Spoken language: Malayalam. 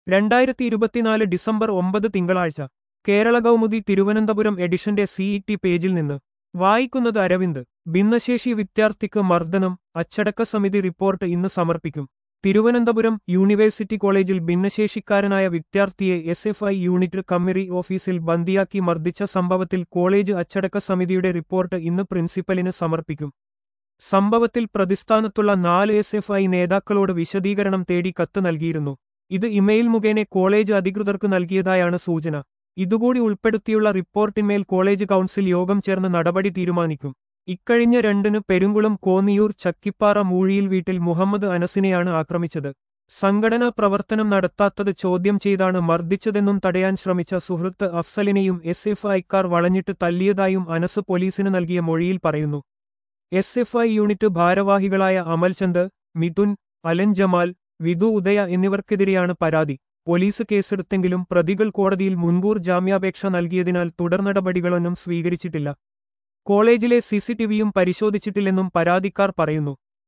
രണ്ടായിരത്തി ഇരുപത്തിനാല് ഡിസംബർ ഒമ്പത് തിങ്കളാഴ്ച കേരള കൗമുദി തിരുവനന്തപുരം എഡിഷന്റെ സിഇടി പേജിൽ നിന്ന് വായിക്കുന്നത് അരവിന്ദ് ഭിന്നശേഷി വിദ്യാർത്ഥിക്ക് മർദ്ദനം അച്ചടക്ക സമിതി റിപ്പോർട്ട് ഇന്ന് സമർപ്പിക്കും തിരുവനന്തപുരം യൂണിവേഴ്സിറ്റി കോളേജിൽ ഭിന്നശേഷിക്കാരനായ വിദ്യാർത്ഥിയെ S F I unit committee ഓഫീസിൽ ബന്ദിയാക്കി മർദ്ദിച്ച സംഭവത്തിൽ കോളേജ് അച്ചടക്ക സമിതിയുടെ റിപ്പോർട്ട് ഇന്ന് പ്രിൻസിപ്പലിന് സമർപ്പിക്കും സംഭവത്തിൽ പ്രതിസ്ഥാനത്തുള്ള നാല് എസ് എഫ് ഐ നേതാക്കളോട് വിശദീകരണം തേടി കത്ത് നൽകിയിരുന്നു ഇത് ഇമെയിൽ മുഖേന കോളേജ് അധികൃതർക്ക് നൽകിയതായാണ് സൂചന ഇതുകൂടി ഉൾപ്പെടുത്തിയുള്ള റിപ്പോർട്ടിന്മേൽ കോളേജ് കൗൺസിൽ യോഗം ചേർന്ന് നടപടി തീരുമാനിക്കും ഇക്കഴിഞ്ഞ രണ്ടിന് പെരുങ്കുളം കോന്നിയൂർ ചക്കിപ്പാറ മൂഴിയിൽ വീട്ടിൽ മുഹമ്മദ് അനസിനെയാണ് ആക്രമിച്ചത് സംഘടനാ പ്രവർത്തനം നടത്താത്തത് ചോദ്യം ചെയ്താണ് മർദ്ദിച്ചതെന്നും തടയാൻ ശ്രമിച്ച സുഹൃത്ത് അഫ്സലിനെയും എസ് എഫ് ഐക്കാർ വളഞ്ഞിട്ട് തല്ലിയതായും അനസ് പോലീസിന് നൽകിയ മൊഴിയിൽ പറയുന്നു എസ് എഫ് ഐ യൂണിറ്റ് ഭാരവാഹികളായ അമൽചന്ദ് മിഥുൻ അലൻ ജമാൽ വിധു ഉദയ എന്നിവർക്കെതിരെയാണ് പരാതി പോലീസ് കേസെടുത്തെങ്കിലും പ്രതികൾ കോടതിയിൽ മുൻകൂർ ജാമ്യാപേക്ഷ നൽകിയതിനാൽ തുടർ നടപടികളൊന്നും സ്വീകരിച്ചിട്ടില്ല കോളേജിലെ സിസിടിവിയും പരിശോധിച്ചിട്ടില്ലെന്നും പരാതിക്കാർ പറയുന്നു